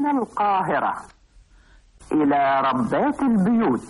من القاهرة إلى ربات البيوت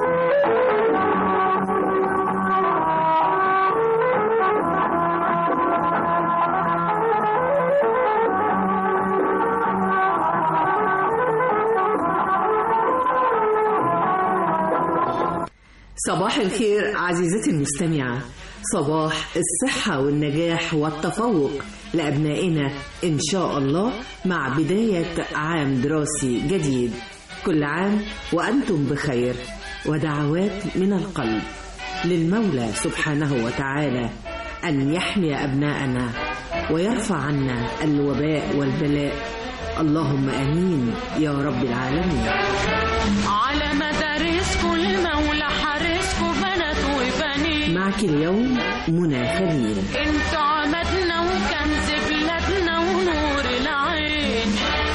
صباح الخير عزيزتي المستمعة صباح الصحة والنجاح والتفوق لأبنائنا إن شاء الله مع بداية عام دراسي جديد كل عام وأنتم بخير ودعوات من القلب للمولى سبحانه وتعالى أن يحمي أبناءنا ويرفع عنا الوباء والبلاء اللهم آمين يا رب العالمين على مدارسكم المولى حارسكم بنات وبنين معك اليوم منى خليل انتوا عمدنا وكنز بلادنا ونور العين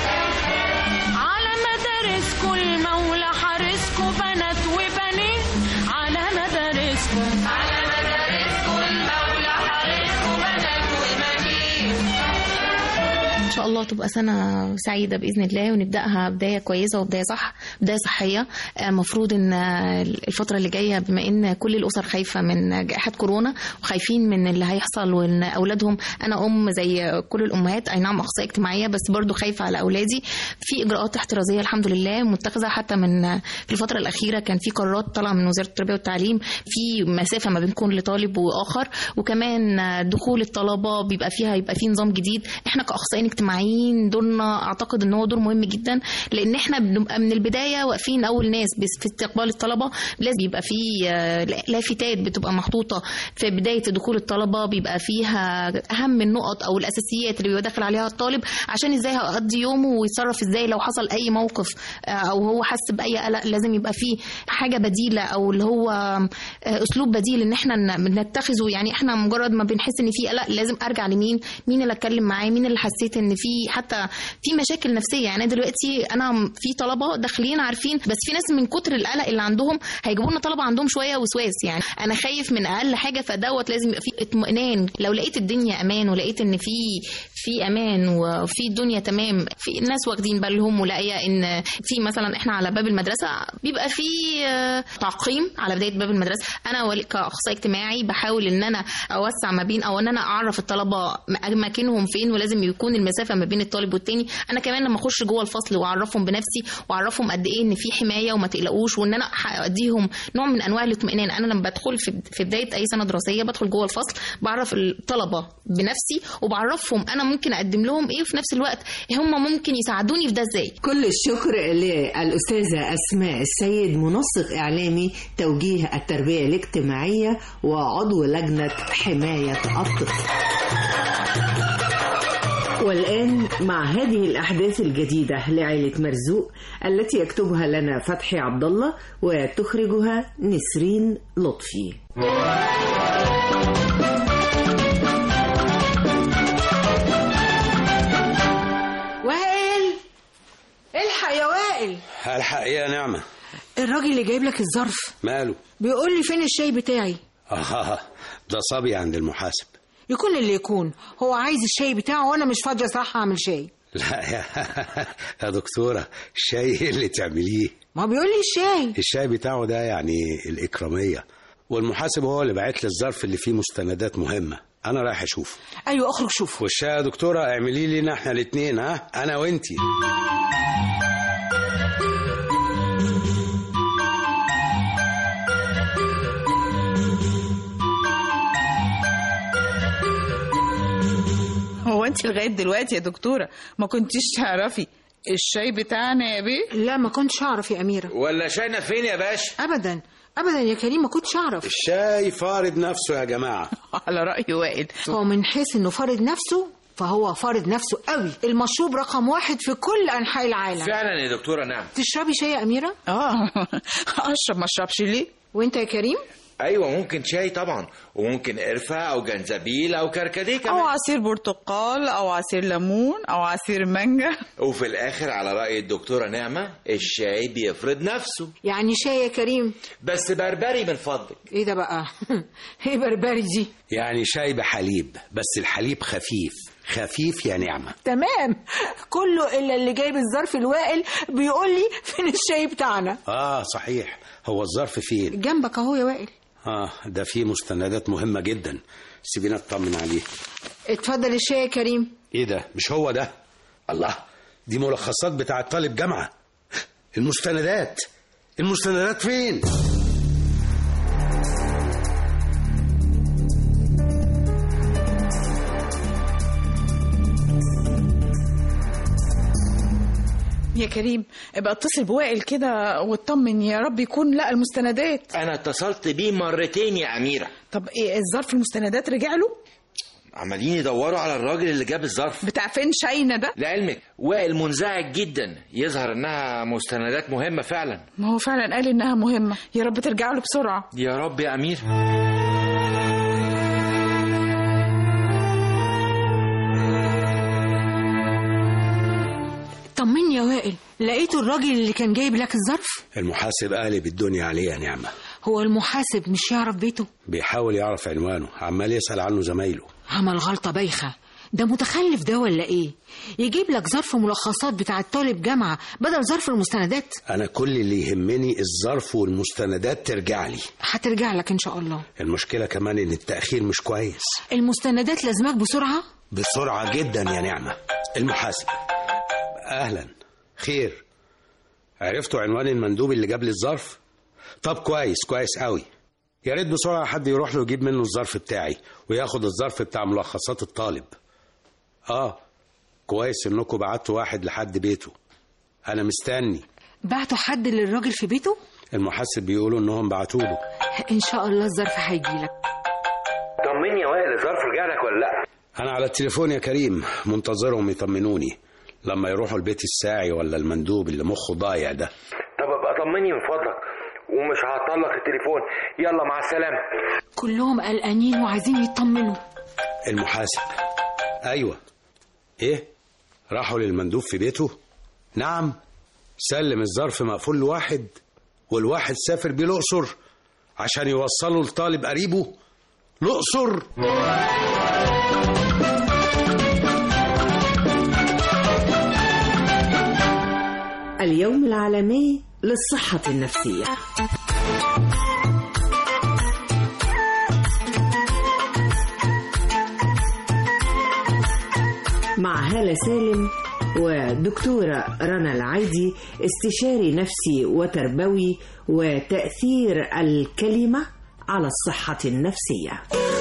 على مدارسكم المولى حارسكم بنات وبنين على مدارسكم على مدارسكم المولى حارسكم بنات وبنين ان شاء الله تبقى سنه سعيده باذن الله ونبداها بدايه كويسه وبدايه صح بدايه صحيه المفروض ان آه، الفتره اللي جايه بما ان كل الاسر خايفه من جائحه كورونا وخايفين من اللي هيحصل وان اولادهم انا ام زي كل الامهات اي نعم اخصائيه اجتماعيه بس برضو خايفه على اولادي في اجراءات احترازيه الحمد لله متخذه حتى من في الفتره الاخيره كان في قرارات طالعه من وزاره التربيه والتعليم في مسافه ما بين كل طالب واخر وكمان آه، دخول الطلبه بيبقى فيها يبقى في نظام جديد احنا كاخصائيين اجتماعيين دورنا اعتقد ان هو دور مهم جدا لان احنا بنبقى من البدايه واقفين اول ناس بس- في استقبال الطلبه لازم يبقى في آه، لافتات بتبقى محطوطه في بدايه دخول الطلبه بيبقى فيها اهم النقط او الاساسيات اللي بيبقى داخل عليها الطالب عشان ازاي هيقضي يومه ويتصرف ازاي لو حصل اي موقف آه، او هو حس باي قلق لازم يبقى فيه حاجه بديله او اللي هو آه، اسلوب بديل ان احنا ن- نتخذه يعني احنا مجرد ما بنحس ان في قلق لازم ارجع لمين مين اللي اتكلم معاه مين اللي حسيت ان في حتى في مشاكل نفسيه يعني أنا دلوقتي انا في طلبه داخلين عارفين بس في ناس من كتر القلق اللي عندهم هيجيبوا لنا طلبه عندهم شويه وسواس يعني انا خايف من اقل حاجه فدوت لازم يبقى في اطمئنان لو لقيت الدنيا امان ولقيت ان في في امان وفي الدنيا تمام في الناس واخدين بالهم ولاقيه ان في مثلا احنا على باب المدرسه بيبقى في آه، تعقيم على بدايه باب المدرسه انا ولي- كاخصائي اجتماعي بحاول ان انا اوسع ما بين او ان انا اعرف الطلبه اماكنهم فين ولازم يكون المسافه ما بين الطالب والتاني انا كمان لما اخش جوه الفصل واعرفهم بنفسي واعرفهم قد ايه ان في حمايه وما تقلقوش وان انا هاديهم نوع من انواع الاطمئنان انا لما بدخل في في بدايه اي سنه دراسيه بدخل جوه الفصل بعرف الطلبه بنفسي وبعرفهم انا ممكن اقدم لهم ايه وفي نفس الوقت هم ممكن يساعدوني في ده ازاي كل الشكر للأستاذة أسماء السيد منسق إعلامي توجيه التربية الاجتماعية وعضو لجنة حماية الطفل والآن مع هذه الأحداث الجديدة لعائلة مرزوق التي يكتبها لنا فتحي عبد الله وتخرجها نسرين لطفي وائل الحق يا وائل الحق يا نعمة الراجل اللي جايب لك الظرف ماله بيقول لي فين الشاي بتاعي آه ده صبي عند المحاسب يكون اللي يكون هو عايز الشاي بتاعه وانا مش فاضيه صراحه اعمل شاي لا يا, يا دكتورة الشاي اللي تعمليه ما بيقول لي الشاي الشاي بتاعه ده يعني الإكرامية والمحاسب هو اللي بعت لي الظرف اللي فيه مستندات مهمة أنا رايح أشوفه ايوه اخرج شوف والشاي يا دكتورة اعملي لنا احنا الاتنين ها أنا وأنتي هو انت لغايه دلوقتي يا دكتوره ما كنتيش تعرفي الشاي بتاعنا يا بيه لا ما كنتش اعرف يا اميره ولا شاينا فين يا باشا ابدا ابدا يا كريم ما كنتش اعرف الشاي فارض نفسه يا جماعة على راي وائل هو من حيث انه فارض نفسه فهو فارض نفسه قوي المشروب رقم واحد في كل انحاء العالم فعلا يا دكتورة نعم تشربي شاي يا اميره اه اشرب ما اشربش ليه وانت يا كريم ايوه ممكن شاي طبعا وممكن قرفة او جنزبيل او كركديه او كمان عصير برتقال او عصير ليمون او عصير مانجا وفي الاخر على رأي الدكتورة نعمة الشاي بيفرض نفسه يعني شاي يا كريم بس بربري من فضلك ايه ده بقى ايه بربري دي يعني شاي بحليب بس الحليب خفيف خفيف يا نعمة تمام كله الا اللي جايب الظرف الوائل بيقول لي فين الشاي بتاعنا اه صحيح هو الظرف فين جنبك اهو يا وائل اه ده فيه مستندات مهمة جدا سيبينا اطمن عليه اتفضل الشاي يا كريم ايه ده مش هو ده الله دي ملخصات بتاعة طالب جامعة المستندات المستندات فين يا كريم ابقى اتصل بوائل كده واطمن يا رب يكون لقى المستندات انا اتصلت بيه مرتين يا اميره طب ايه الظرف المستندات رجع له عمالين يدوروا على الراجل اللي جاب الظرف بتاع فين شاينا ده لعلمك وائل منزعج جدا يظهر انها مستندات مهمه فعلا ما هو فعلا قال انها مهمه يا رب ترجع له بسرعه يا رب يا امير طمني يا وائل لقيته الراجل اللي كان جايب لك الظرف المحاسب قالب الدنيا عليه يا نعمة هو المحاسب مش يعرف بيته بيحاول يعرف عنوانه عمال يسأل عنه زمايله عمل غلطة بايخة ده متخلف ده ولا ايه يجيب لك ظرف ملخصات بتاع طالب جامعة بدل ظرف المستندات أنا كل اللي يهمني الظرف والمستندات ترجع لي هترجع لك ان شاء الله المشكلة كمان إن التأخير مش كويس المستندات لازمك بسرعة بسرعة جدا يا نعمة المحاسب أهلا خير عرفتوا عنوان المندوب اللي جاب لي الظرف طب كويس كويس قوي يا ريت بسرعة حد يروح له يجيب منه الظرف بتاعي وياخد الظرف بتاع ملخصات الطالب اه كويس انكم بعتوا واحد لحد بيته انا مستني بعتوا حد للراجل في بيته المحاسب بيقولوا انهم بعتوا له ان شاء الله الظرف هيجيلك طمني يا وائل الظرف رجع لك ولا لا انا على التليفون يا كريم منتظرهم يطمنوني لما يروحوا البيت الساعي ولا المندوب اللي مخه ضايع ده طب ابقى طمني من فضلك ومش هعطلك التليفون يلا مع السلامه كلهم قلقانين وعايزين يطمنوا المحاسب ايوه ايه راحوا للمندوب في بيته نعم سلم الظرف مقفول لواحد والواحد سافر بيه الاقصر عشان يوصله لطالب قريبه الاقصر اليوم العالمي للصحة النفسية مع هالة سالم ودكتورة رنا العيدي استشاري نفسي وتربوي وتأثير الكلمة على الصحة النفسية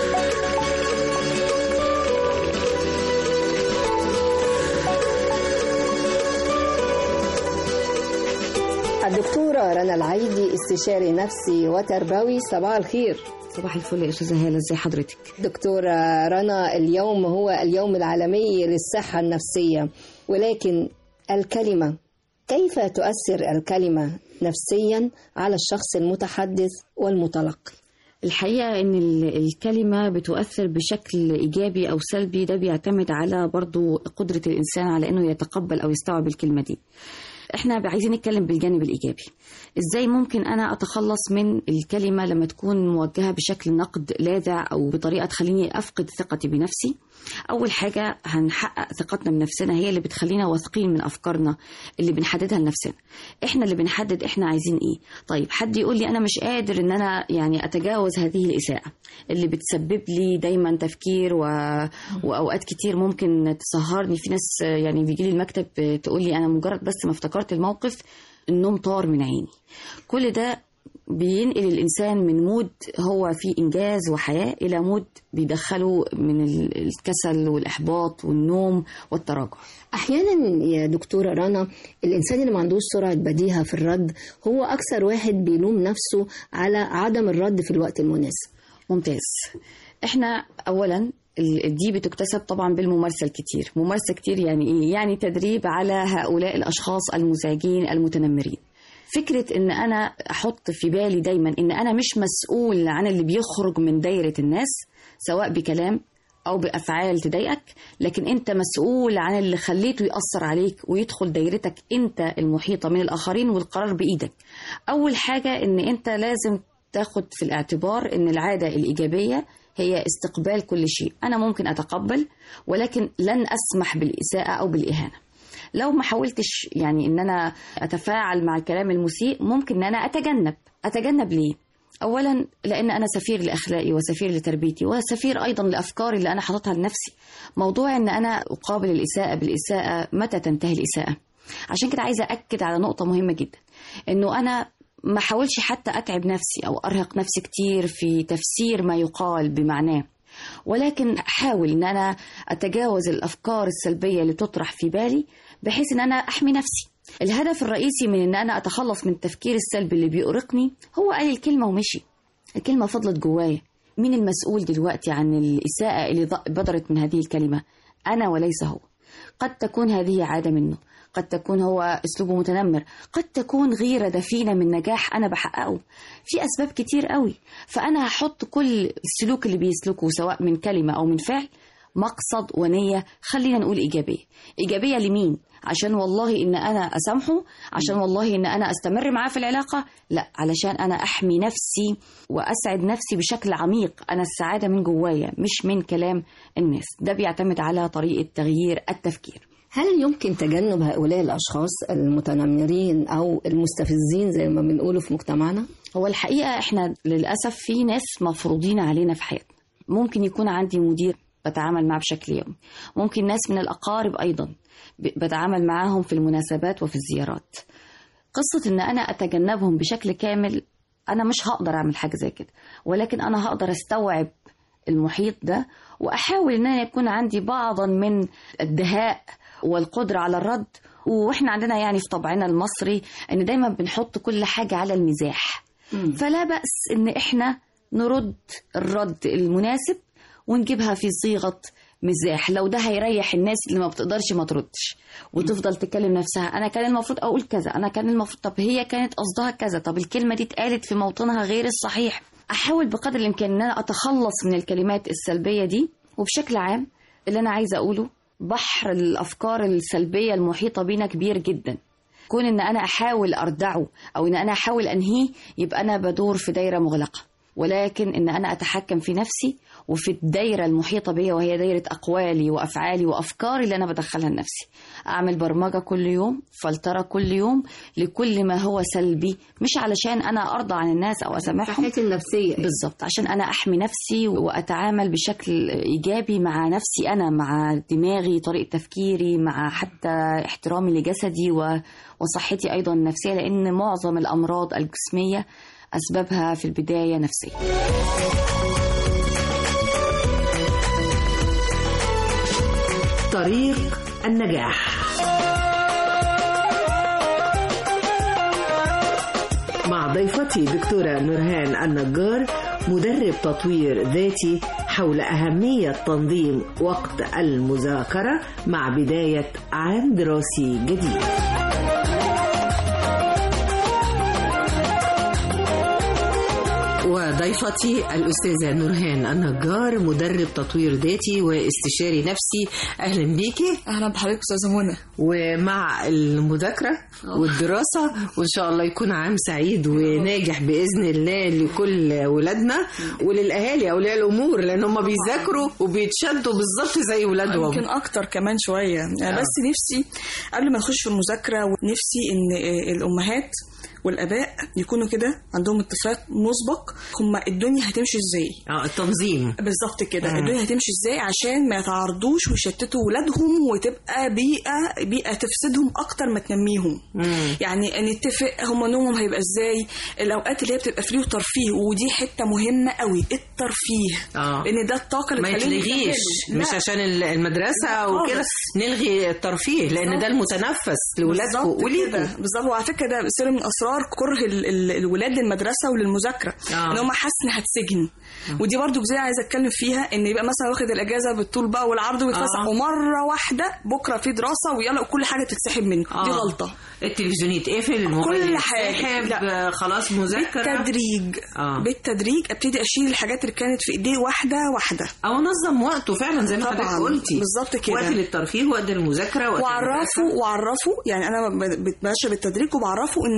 الدكتورة رنا العيدي استشاري نفسي وتربوي صباح الخير صباح الفل يا استاذه هاله ازي حضرتك دكتورة رنا اليوم هو اليوم العالمي للصحة النفسية ولكن الكلمة كيف تؤثر الكلمة نفسيا على الشخص المتحدث والمتلقي الحقيقه ان ال- الكلمه بتؤثر بشكل ايجابي او سلبي ده بيعتمد على برضو قدره الانسان على انه يتقبل او يستوعب الكلمه دي احنا عايزين نتكلم بالجانب الايجابي ازاي ممكن انا اتخلص من الكلمه لما تكون موجهه بشكل نقد لاذع او بطريقه تخليني افقد ثقتي بنفسي اول حاجه هنحقق ثقتنا بنفسنا هي اللي بتخلينا واثقين من افكارنا اللي بنحددها لنفسنا احنا اللي بنحدد احنا عايزين ايه طيب حد يقول لي انا مش قادر ان انا يعني اتجاوز هذه الاساءه اللي بتسبب لي دايما تفكير و... واوقات كتير ممكن تسهرني في ناس يعني بيجي لي المكتب تقول لي انا مجرد بس ما افتكرت الموقف النوم طار من عيني كل ده بينقل الإنسان من مود هو فيه إنجاز وحياة إلى مود بيدخله من ال- الكسل والإحباط والنوم والتراجع احيانا يا دكتوره رنا الانسان اللي ما عندوش سرعه بديهه في الرد هو اكثر واحد بيلوم نفسه على عدم الرد في الوقت المناسب ممتاز احنا اولا ال- دي بتكتسب طبعا بالممارسه الكتير ممارسه كتير يعني ايه يعني تدريب على هؤلاء الاشخاص المزعجين المتنمرين فكرة ان انا احط في بالي دايما ان انا مش مسؤول عن اللي بيخرج من دايرة الناس سواء بكلام او بافعال تضايقك لكن انت مسؤول عن اللي خليته ياثر عليك ويدخل دايرتك انت المحيطه من الاخرين والقرار بايدك اول حاجه ان انت لازم تاخد في الاعتبار ان العاده الايجابيه هي استقبال كل شيء أنا ممكن أتقبل ولكن لن أسمح بالإساءة أو بالإهانة لو ما حاولتش يعني ان انا اتفاعل مع الكلام المسيء ممكن ان انا اتجنب اتجنب ليه اولا لان انا سفير لاخلاقي وسفير لتربيتي وسفير ايضا لافكاري اللي انا حاططها لنفسي موضوع ان انا اقابل الاساءه بالاساءه متى تنتهي الاساءه عشان كده عايزه اكد على نقطه مهمه جدا انه انا ما حاولش حتى اتعب نفسي او ارهق نفسي كتير في تفسير ما يقال بمعناه ولكن احاول ان انا اتجاوز الافكار السلبيه اللي تطرح في بالي بحيث ان انا احمي نفسي الهدف الرئيسي من ان انا اتخلص من التفكير السلبي اللي بيؤرقني هو قال الكلمه ومشي الكلمه فضلت جوايا مين المسؤول دلوقتي عن الاساءه اللي ض- بدرت من هذه الكلمه انا وليس هو قد تكون هذه عاده منه قد تكون هو اسلوبه متنمر قد تكون غيره دفينه من نجاح انا بحققه في اسباب كتير قوي فانا هحط كل السلوك اللي بيسلكه سواء من كلمه او من فعل مقصد ونيه خلينا نقول ايجابيه ايجابيه لمين عشان والله ان انا اسامحه عشان والله ان انا استمر معاه في العلاقه لا علشان انا احمي نفسي واسعد نفسي بشكل عميق انا السعاده من جوايا مش من كلام الناس ده بيعتمد على طريقه تغيير التفكير هل يمكن تجنب هؤلاء الأشخاص المتنمرين أو المستفزين زي ما بنقوله في مجتمعنا؟ هو الحقيقة احنا للأسف في ناس مفروضين علينا في حياتنا ممكن يكون عندي مدير بتعامل معاه بشكل يومي ممكن ناس من الأقارب أيضا ب- بتعامل معاهم في المناسبات وفي الزيارات قصة إن أنا أتجنبهم بشكل كامل أنا مش هقدر أعمل حاجة زي كده ولكن أنا هقدر أستوعب المحيط ده وأحاول إن أنا يكون عندي بعضا من الدهاء والقدرة على الرد واحنا عندنا يعني في طبعنا المصري ان دايما بنحط كل حاجة على المزاح فلا بأس ان احنا نرد الرد المناسب ونجيبها في صيغة مزاح لو ده هيريح الناس اللي ما بتقدرش ما تردش وتفضل تكلم نفسها انا كان المفروض اقول كذا انا كان المفروض طب هي كانت قصدها كذا طب الكلمة دي اتقالت في موطنها غير الصحيح احاول بقدر الامكان ان انا اتخلص من الكلمات السلبية دي وبشكل عام اللي انا عايزة اقوله بحر الافكار السلبية المحيطة بينا كبير جدا كون ان انا احاول اردعه او ان انا احاول انهيه يبقى انا بدور في دايره مغلقه ولكن ان انا اتحكم في نفسي وفي الدايره المحيطه بيا وهي دايره اقوالي وافعالي وافكاري اللي انا بدخلها لنفسي اعمل برمجه كل يوم فلتره كل يوم لكل ما هو سلبي مش علشان انا ارضى عن الناس او اسامحهم صحتي النفسية بالظبط عشان انا احمي نفسي واتعامل بشكل ايجابي مع نفسي انا مع دماغي طريقه تفكيري مع حتى احترامي لجسدي و- وصحتي ايضا النفسيه لان معظم الامراض الجسميه اسبابها في البدايه نفسيه طريق النجاح مع ضيفتي دكتورة نورهان النجار مدرب تطوير ذاتي حول أهمية تنظيم وقت المذاكرة مع بداية عام دراسي جديد وضيفتي الأستاذة نورهان النجار مدرب تطوير ذاتي واستشاري نفسي أهلا بيكي اهلا بحضرتك استاذه منى ومع المذاكرة والدراسة وإن شاء الله يكون عام سعيد وناجح بإذن الله لكل ولادنا وللأهالي أولياء الأمور لأن هم بيذاكروا وبيتشدوا بالظبط زي ولادهم يمكن اكتر كمان شويه أنا آه. بس نفسي قبل ما نخش في المذاكره نفسي ان آه، الامهات والاباء يكونوا كده عندهم اتفاق مسبق هما الدنيا هتمشي ازاي اه التنظيم بالظبط كده مم. الدنيا هتمشي ازاي عشان ما يتعارضوش ويشتتوا ولادهم وتبقى بيئه بيئه تفسدهم اكتر ما تنميهم يعني نتفق هم نومهم هيبقى ازاي الاوقات اللي هي بتبقى فري وترفيه ودي حته مهمه قوي الترفيه اه لان ده الطاقه اللي ما تخليهم يتلغيش يكملوا. مش لا. عشان ال- المدرسة وكده خالص. نلغي الترفيه لأن ده المتنفس لولادكم بالظبط وليكم كده. بالظبط وعلى فكره ده سر من اسرار كره ال- ال- الولاد للمدرسه وللمذاكره آه. ان هم حاسس ان هتسجن ودي برضو جزئيه عايزه اتكلم فيها ان يبقى مثلا واخد الاجازه بالطول بقى والعرض والفسح آه. ومره واحده بكره في دراسه ويلا كل حاجه تتسحب منه دي آه. غلطه التلفزيون يتقفل الموبايل كل حاجة. يتسحب، لا. آه، خلاص مذاكرة بالتدريج آه. بالتدريج ابتدي اشيل الحاجات اللي كانت في ايديه واحده واحده او نظم وقته فعلا زي ما طبعاً. حضرتك قلتي بالظبط كده. وقت للترفيه وقت للمذاكره وقت وعرفه وعرفه يعني انا ب- بتمشى بالتدريج وبعرفه ان انا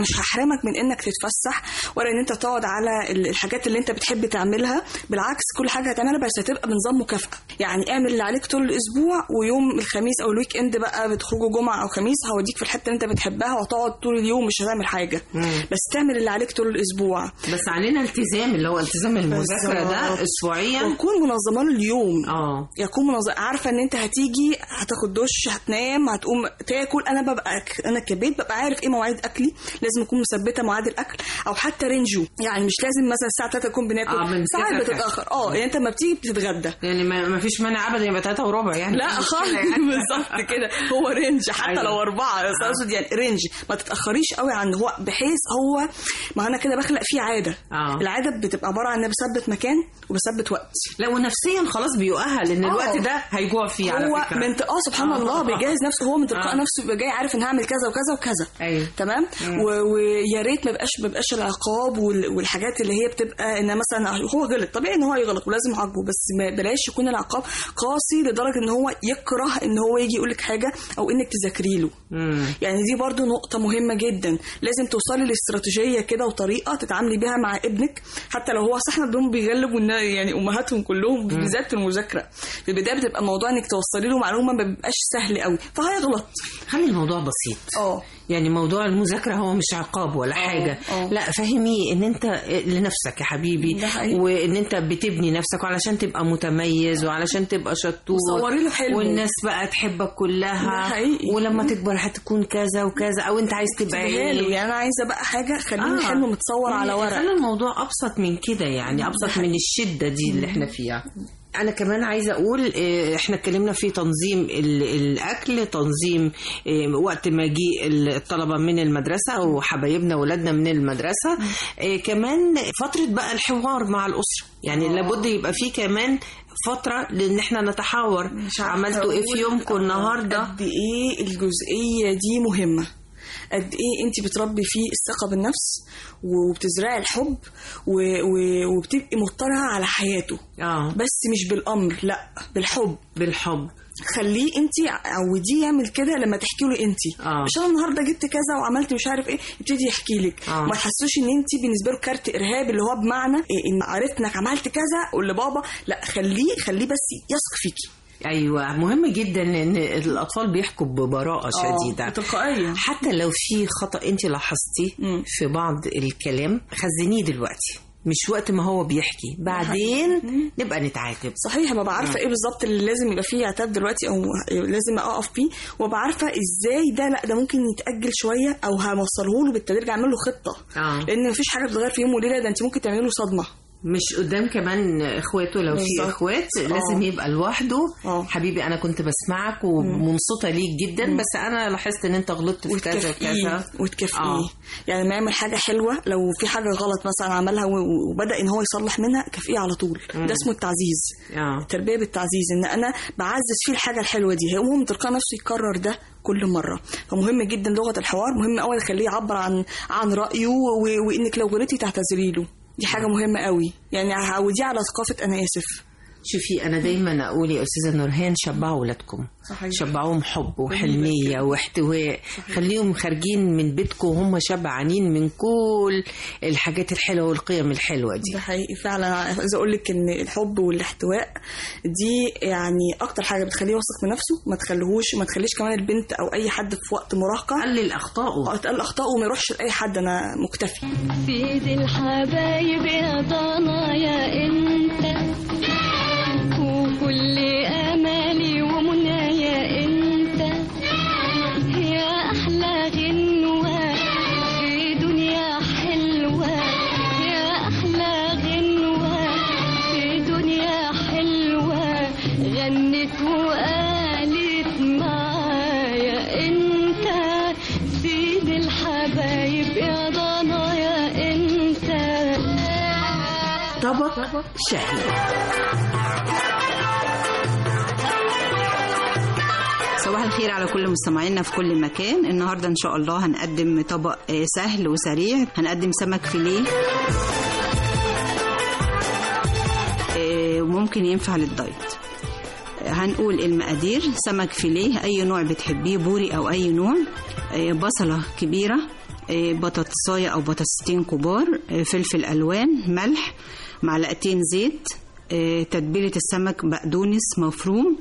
مش هحرمك من انك تتفسح ولا ان انت تقعد على ال- الحاجات اللي انت بتحب تعملها بالعكس كل حاجه هتعملها بس هتبقى بنظام مكافاه يعني اعمل اللي عليك طول الاسبوع ويوم الخميس او الويك اند بقى بتخرجوا جمعه او خميس هوديك في الحته اللي انت بتحبها وهتقعد طول اليوم مش هتعمل حاجه بس تعمل اللي عليك طول الاسبوع بس علينا التزام اللي هو التزام المذاكره ده بالظبط. اسبوعيا وتكون منظمه له اليوم اه يكون منظم عارفه ان انت هتيجي هتاخد دش هتنام هتقوم تاكل انا ببقى انا كبيت ببقى عارف ايه مواعيد اكلي لازم اكون مثبته مواعيد الاكل او حتى رينجو يعني مش لازم مثلا الساعه 3 اكون بناكل آه، من ساعات كذا بتتاخر اه يعني انت لما بتيجي بتتغدى يعني ما ما فيش مانع ابدا يبقى 3 وربع يعني لا مش مشكلة خالص يعني. بالظبط كده هو رينج حتى أيوة. لو اربعه بس اقصد يعني رينج ما تتاخريش قوي عن هو بحيث هو ما انا كده بخلق فيه عاده آه. العاده بتبقى عباره عن ان أنا بثبت مكان وبثبت وقت لا ونفسيا خلاص بيؤهل ان الوقت ده هيجوع فيه على هو فكره من اه سبحان آه. الله بيجهز نفسه هو من تلقاء آه. نفسه بيبقى جاي عارف ان هعمل كذا وكذا وكذا ايوه تمام و- ويا ريت ما يبقاش ما يبقاش العقاب وال- والحاجات اللي هي بتبقى ان مثلا هو غلط طبيعي ان هو يغلط ولازم يعاقبه بس ما بلاش يكون العقاب قاسي لدرجه ان هو يكره ان هو يجي يقول لك حاجه او انك تذاكري له مم. يعني دي برضو نقطة مهمة جدا لازم توصلي لاستراتيجية كده وطريقة تتعاملي بيها مع ابنك حتى لو هو صح ابنهم بيغلب والنا- يعني أمهاتهم كلهم بالذات في المذاكرة في البداية بتبقى الموضوع إنك توصلي له معلومة ما بيبقاش سهل قوي فهيغلط خلي الموضوع بسيط اه يعني موضوع المذاكرة هو مش عقاب ولا حاجة آه. لا فهميه ان انت لنفسك يا حبيبي ده حقيقي. وان انت بتبني نفسك وعلشان تبقى متميز وعلشان تبقى شطور وصوري له حلمه. والناس بقى تحبك كلها ده حقيقي. ولما تكبر هتكون كذا وكذا او انت عايز تبقى تبقى له ايه يعني أنا عايزة بقى حاجة خليني آه. الحلم متصور على يعني ورق خلي الموضوع ابسط من كده يعني ابسط من الشده دي اللي احنا فيها انا كمان عايزه اقول آه، احنا اتكلمنا في تنظيم ال- الاكل تنظيم آه، وقت ما يجي الطلبه من المدرسه وحبايبنا ولادنا من المدرسه آه، كمان فتره بقى الحوار مع الاسره يعني لابد يبقى في كمان فتره لان احنا نتحاور مش عارفة عملتوا ايه في أقول يومكم النهارده قد ايه الجزئيه دي مهمه قد ايه انت بتربي فيه الثقه بالنفس وبتزرعي الحب و... و... وبتبقي مطلعه على حياته اه بس مش بالامر لا بالحب بالحب خليه انت عوديه يعمل كده لما تحكي له انت آه. مش انا النهارده جبت كذا وعملت مش عارف ايه يبتدي يحكي لك آه. ما تحسوش ان انت بالنسبه له كارت ارهاب اللي هو بمعنى إيه ان عرفت انك عملت كذا قول لبابا لا خليه خليه بس يثق فيكي ايوه مهم جدا ان الاطفال بيحكوا ببراءه شديده تلقائيه حتى لو في خطا انت لاحظتيه مم. في بعض الكلام خزنيه دلوقتي مش وقت ما هو بيحكي بعدين نبقى نتعاتب صحيح ببقى عارفه ايه بالظبط اللي لازم يبقى فيه عتاب دلوقتي او لازم اقف فيه وابقى عارفه ازاي ده لا ده ممكن يتاجل شويه او هوصله له بالتدريج اعمل له خطه اه لان مفيش حاجه بتتغير في يوم وليله ده انت ممكن تعملي له صدمه مش قدام كمان اخواته لو في بالظبط. اخوات لازم آه. يبقى لوحده آه. حبيبي انا كنت بسمعك ومنصته ليك جدا بس انا لاحظت ان انت غلطت في كذا وتكافئيه وكذا وتكافئيه آه. يعني ما يعمل حاجه حلوه لو في حاجه غلط مثلا عملها و- وبدا ان هو يصلح منها كافئيه على طول ده اسمه التعزيز اه التربيه بالتعزيز ان انا بعزز فيه الحاجه الحلوه دي هو من تلقاء نفسه يكرر ده كل مره فمهم جدا لغه الحوار مهم قوي تخليه يعبر عن عن رايه و- وانك لو غلطتي تعتذري له دي حاجه مهمه قوي يعني عوديه على ثقافه انا اسف شوفي انا دايما اقول يا استاذه نورهان شبعوا ولادكم صحيح. شبعوهم حب وحنيه واحتواء خليهم خارجين من بيتكم وهم شبعانين من كل الحاجات الحلوه والقيم الحلوه دي ده حقيقي فعلا عايزه اقول لك ان الحب والاحتواء دي يعني اكتر حاجه بتخليه واثق من نفسه ما تخليهوش ما تخليش كمان البنت او اي حد في وقت مراهقه قلل اخطائه تقلل اخطائه وما يروحش لاي حد انا مكتفي سيد الحبايب يا ضنايا انت وكل امالي ومنايا انت يا احلى غنوه في دنيا حلوه يا احلى غنوه في دنيا حلوه غنت وقالت معايا انت سيد الحبايب يا ضنايا انت طبق شهي صباح الخير على كل مستمعينا في كل مكان النهارده ان شاء الله هنقدم طبق آه، سهل وسريع هنقدم سمك فيليه آه، وممكن ينفع للدايت آه، هنقول المقادير سمك فيليه اي نوع بتحبيه بوري او اي نوع آه، بصله كبيره آه، بطاطساية أو بطاطستين كبار آه، فلفل ألوان ملح معلقتين زيت آه، تتبيلة السمك بقدونس مفروم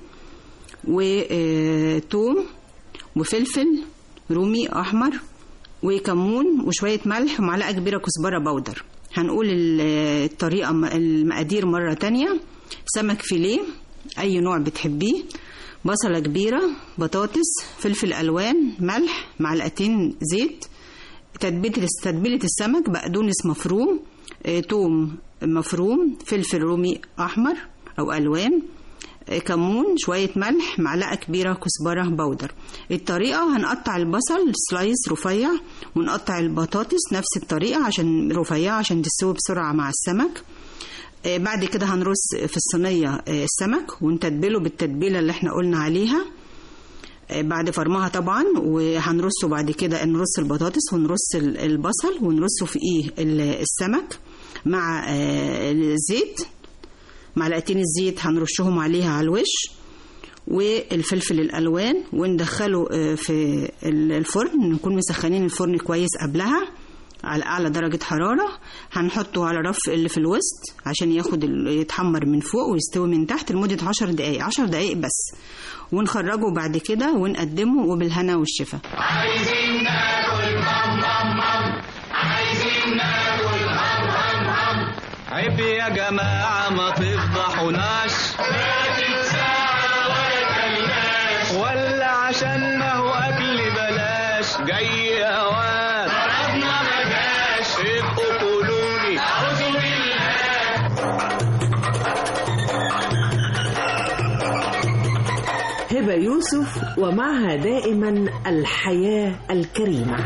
وتوم وفلفل رومي أحمر وكمون وشوية ملح ومعلقة كبيرة كزبرة بودر هنقول ال- الطريقة المقادير مرة تانية سمك فيليه أي نوع بتحبيه بصلة كبيرة بطاطس فلفل ألوان ملح معلقتين زيت تتبيلة تتبيلة السمك بقدونس مفروم آه، توم مفروم فلفل رومي أحمر أو ألوان آه، كمون شوية ملح معلقة كبيرة كزبرة بودر الطريقة هنقطع البصل سلايس رفيع ونقطع البطاطس نفس الطريقة عشان رفيعة عشان تستوي بسرعة مع السمك آه، بعد كده هنرص في الصينية آه، السمك ونتبله بالتتبيلة اللي احنا قلنا عليها آه، بعد فرمها طبعا وهنرصه بعد كده نرص البطاطس ونرص ال- البصل ونرصه في ايه ال- السمك مع آه، الزيت معلقتين الزيت هنرشهم عليها على الوش والفلفل الالوان وندخله آه، في ال- الفرن نكون مسخنين الفرن كويس قبلها على اعلى درجه حراره هنحطه على رف اللي في الوسط عشان ياخد ال- يتحمر من فوق ويستوي من تحت لمده 10 دقائق 10 دقائق بس ونخرجه بعد كده ونقدمه وبالهنا والشفا عايزين ناكل مام مام مام عايزين ناكل هم هم هم عيب يا جماعة ما تفضحوناش فاتت ساعة ولا كلناش ولا عشان ما هو أكل بلاش جاي أوان ضربنا ما جاش ابقوا قولولي أعوذ بالله هبة يوسف ومعها دائما الحياة الكريمة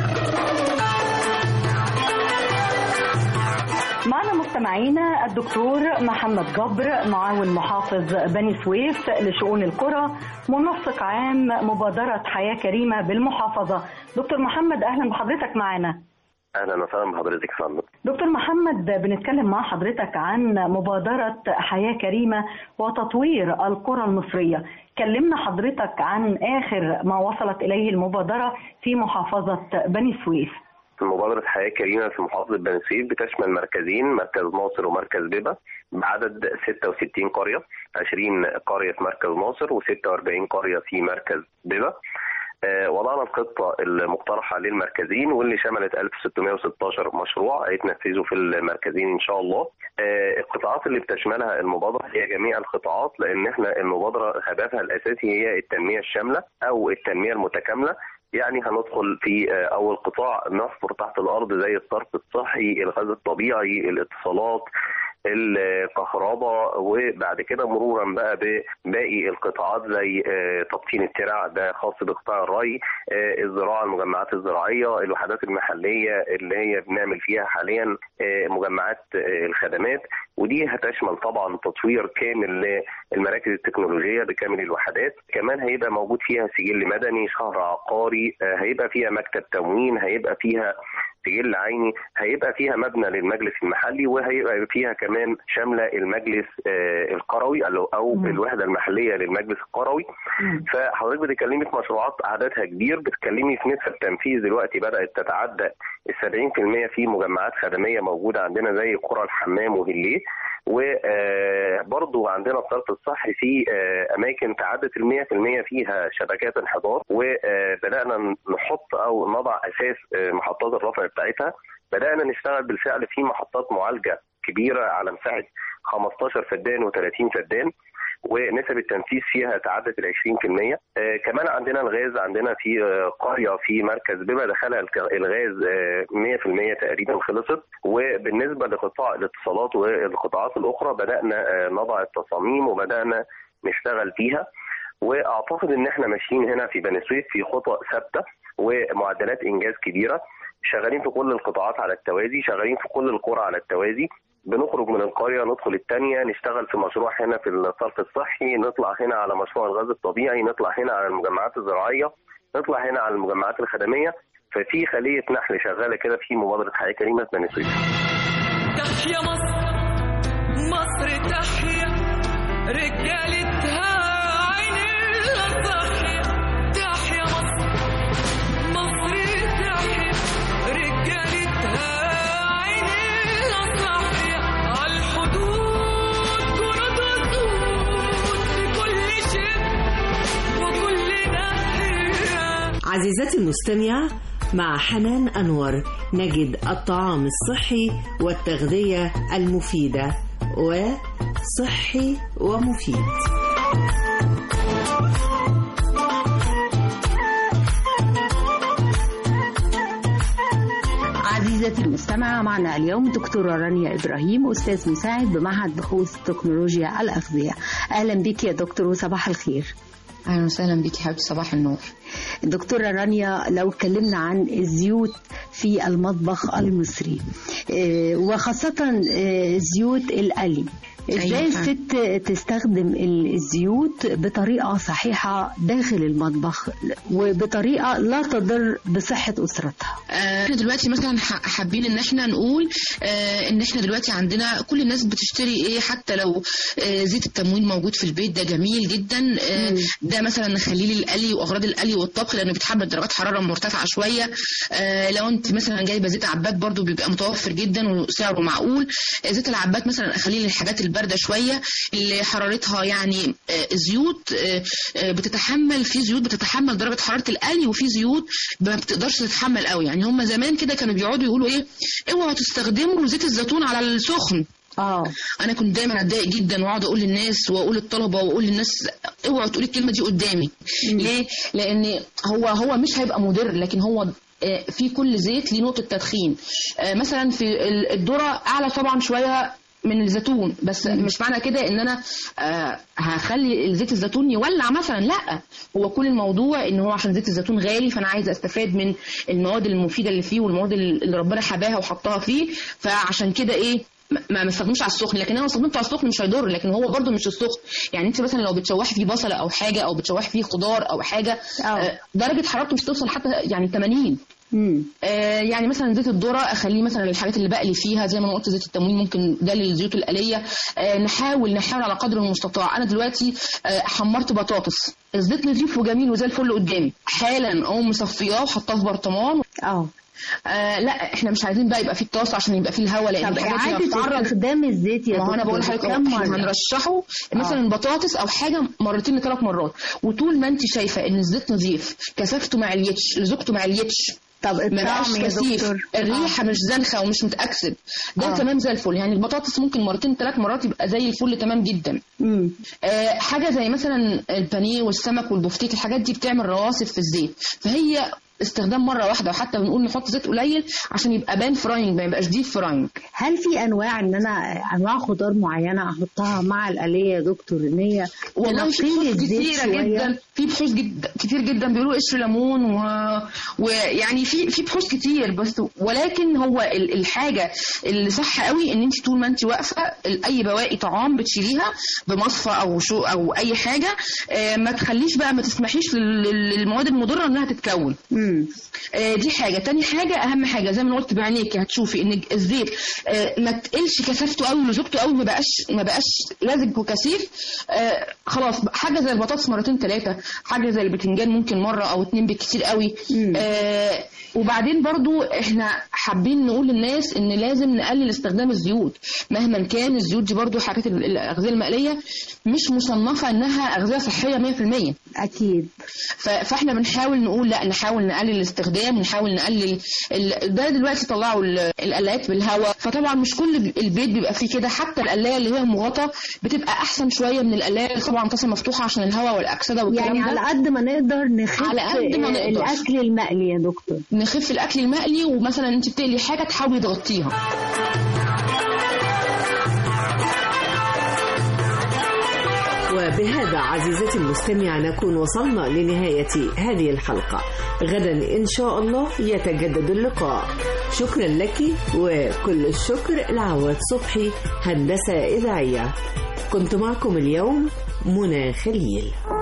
معنا مستمعينا الدكتور محمد جبر معاون محافظ بني سويف لشؤون القرى منسق عام مبادرة حياة كريمة بالمحافظة دكتور محمد أهلا بحضرتك معنا اهلا وسهلا بحضرتك يا فندم دكتور محمد بنتكلم مع حضرتك عن مبادرة حياة كريمة وتطوير القرى المصرية كلمنا حضرتك عن آخر ما وصلت إليه المبادرة في محافظة بني سويف مبادرة حياة كريمة في محافظة بني سويف بتشمل مركزين مركز ناصر ومركز بيبة بعدد 66 قرية 20 قرية في مركز ناصر و46 قرية في مركز بيبة آه، وضعنا الخطة المقترحة للمركزين واللي شملت 1616 مشروع هيتنفذوا في المركزين إن شاء الله آه، القطاعات اللي بتشملها المبادرة هي جميع القطاعات لأن احنا المبادرة هدفها الأساسي هي التنمية الشاملة أو التنمية المتكاملة يعني هندخل في آه، اول قطاع نحفر تحت الارض زي الصرف الصحي الغاز الطبيعي الاتصالات الكهرباء وبعد كده مرورا بقى بباقي القطاعات زي آه، تبطين الترع ده خاص بقطاع الري آه، الزراعه المجمعات الزراعيه الوحدات المحليه اللي هي بنعمل فيها حاليا آه، مجمعات آه، الخدمات ودي هتشمل طبعا تطوير كامل للمراكز التكنولوجيه بكامل الوحدات كمان هيبقى موجود فيها سجل مدني شهر عقاري آه، هيبقى فيها مكتب تموين هيبقى فيها سجل عيني هيبقى فيها مبنى للمجلس المحلي وهيبقى فيها كمان شامله المجلس آه، القروي او أو الوحده المحليه للمجلس القروي فحضرتك بتتكلمي في مشروعات عددها كبير بتتكلمي في نسب تنفيذ دلوقتي بدات تتعدى ال 70% في مجمعات خدميه موجوده عندنا زي قرى الحمام وهليه وبرضو عندنا الصرف الصحي في آه، اماكن تعدت ال 100% فيها شبكات انحدار وبدانا نحط او نضع اساس آه، محطات الرفع بتاعتها بدانا نشتغل بالفعل في محطات معالجه كبيره على مساحه 15 فدان و30 فدان ونسب التنفيذ فيها تعدت ال 20% آه كمان عندنا الغاز عندنا في آه قريه في مركز بما دخلها الك- الغاز آه 100% تقريبا خلصت وبالنسبه لقطاع الاتصالات والقطاعات الاخرى بدانا آه نضع التصاميم وبدانا نشتغل فيها واعتقد ان احنا ماشيين هنا في بني سويف في خطى ثابته ومعدلات انجاز كبيره شغالين في كل القطاعات على التوازي شغالين في كل القرى على التوازي بنخرج من القريه ندخل الثانيه نشتغل في مشروع هنا في الصرف الصحي نطلع هنا على مشروع الغاز الطبيعي نطلع هنا على المجمعات الزراعيه نطلع هنا على المجمعات الخدميه ففي خليه نحل شغاله كده في مبادره حياه كريمه في بني سويف تحيا مصر مصر تحيا رجالتها عين الصحيا تحيا مصر مصر تحيا عزيزتي المستمعة مع حنان أنور نجد الطعام الصحي والتغذية المفيدة وصحي ومفيد عزيزتي المستمعة معنا اليوم دكتورة رانيا إبراهيم أستاذ مساعد بمعهد بحوث تكنولوجيا الأغذية أهلا بك يا دكتور وصباح الخير اهلا وسهلا بيكي حبيبتي صباح النور دكتورة رانيا لو اتكلمنا عن الزيوت في المطبخ المصري آه، وخاصة آه، زيوت القلي ازاي أيوة. الست تستخدم الزيوت بطريقة صحيحة داخل المطبخ وبطريقة لا تضر بصحة أسرتها آه، احنا دلوقتي مثلا ح- حابين ان احنا نقول آه، ان احنا دلوقتي عندنا كل الناس بتشتري ايه حتى لو آه، زيت التموين موجود في البيت ده جميل جدا آه، ده مثلا نخليه للقلي واغراض القلي والطبخ لانه بيتحمل درجات حراره مرتفعه شويه آه، لو انت مثلا جايبه زيت عباد برضو بيبقى متوفر جدا وسعره معقول آه، زيت العباد مثلا اخليه للحاجات البارده شويه اللي حرارتها يعني آه، زيوت آه، آه، بتتحمل في زيوت بتتحمل درجه حراره القلي وفي زيوت ما بتقدرش تتحمل قوي يعني هم زمان كده كانوا بيقعدوا يقولوا ايه اوعوا تستخدموا زيت الزيتون على السخن اه انا كنت دايما اتضايق جدا واقعد اقول للناس واقول للطلبه واقول للناس اوعوا تقولي الكلمه دي قدامي ليه لان هو هو مش هيبقى مضر لكن هو آه، في كل زيت ليه نقطه تدخين آه، مثلا في ال- الذره اعلى طبعا شويه من الزيتون بس مش معنى كده ان انا آه هخلي زيت الزيتون يولع مثلا لا هو كل الموضوع ان هو عشان زيت الزيتون غالي فانا عايزه استفاد من المواد المفيده اللي فيه والمواد اللي ربنا حباها وحطها فيه فعشان كده ايه ما ما استخدموش على السخن لكن انا لو استخدمته على السخن مش هيضر لكن هو برده مش السخن يعني انت مثلا لو بتشوحي فيه بصله او حاجه او بتشوحي فيه خضار او حاجه آه، درجه حرارته مش توصل حتى يعني 80 آه يعني مثلا زيت الذره اخليه مثلا للحاجات اللي بقلي فيها زي ما انا قلت زيت التموين ممكن ده للزيوت القليه آه نحاول نحاول على قدر المستطاع انا دلوقتي آه حمرت بطاطس الزيت نضيف وجميل وزي الفل قدامي حالا اقوم مصفياه وحطاه في برطمان اه آه لا احنا مش عايزين بقى يبقى فيه الطاسه عشان يبقى فيه الهواء لان طب الحاجات دي إعادة بتتعرض استخدام الزيت يا ما هو انا دكتور بقول لحضرتك كم احنا مرة؟ هنرشحه مثلا البطاطس او حاجه مرتين لثلاث مرات وطول ما انت شايفه ان الزيت نظيف كثافته ما عليتش لزوجته ما عليتش طب ما الطعم بقاش يا كثيف دكتور؟ الريحه مش زنخه ومش متاكسد ده آه. تمام زي الفل يعني البطاطس ممكن مرتين ثلاث مرات يبقى زي الفل تمام جدا مم. آه حاجه زي مثلا البانيه والسمك والبفتيك الحاجات دي بتعمل رواسب في الزيت فهي استخدام مره واحده وحتى بنقول نحط زيت قليل عشان يبقى بان فراينج ما يبقاش ديب فراينج هل في انواع ان انا انواع خضار معينه احطها مع القليه يا دكتور ان هي والله في تنقي لي بحوث الزيت كتيرة شوية؟ جدا في بحوث جدا كتير جدا بيقولوا قشر ليمون و... ويعني في في بحوث كتير بس ولكن هو ال- الحاجه اللي صح قوي ان انت طول ما انت واقفه ال- اي بواقي طعام بتشيليها بمصفى او شو او اي حاجه آه، ما تخليش بقى ما تسمحيش لل- لل- للمواد المضره انها تتكون آه، دي حاجه تاني حاجه اهم حاجه زي ما أنا قلت بعينيكي هتشوفي ان الزيت آه، ما تقلش كثافته قوي ولزوجته قوي ما بقاش ما بقاش لزج وكثيف آه، خلاص حاجه زي البطاطس مرتين ثلاثه حاجه زي البتنجان ممكن مره او اتنين بالكتير قوي آه، وبعدين برضو احنا حابين نقول للناس ان لازم نقلل استخدام الزيوت مهما كان الزيوت دي برضو حاجات ال- الاغذيه المقليه مش مصنفه انها اغذيه صحيه 100% اكيد فاحنا بنحاول نقول لا نحاول نقلل الاستخدام نحاول نقلل ال... ده دلوقتي طلعوا ال- القلايات بالهواء فطبعا مش كل البيت بيبقى فيه كده حتى القلايه اللي هي مغطى بتبقى احسن شويه من القلايه اللي طبعا طاسه مفتوحه عشان الهواء والاكسده والكلام يعني ده على قد ما نقدر نخف على قد ما نقدر. الاكل المقلي يا دكتور نخف الاكل المقلي ومثلا انت بتقلي حاجه تحاولي تغطيها وبهذا عزيزتي المستمعة نكون وصلنا لنهاية هذه الحلقة غدا إن شاء الله يتجدد اللقاء شكرا لك وكل الشكر لعواد صبحي هندسة إذاعية كنت معكم اليوم منى خليل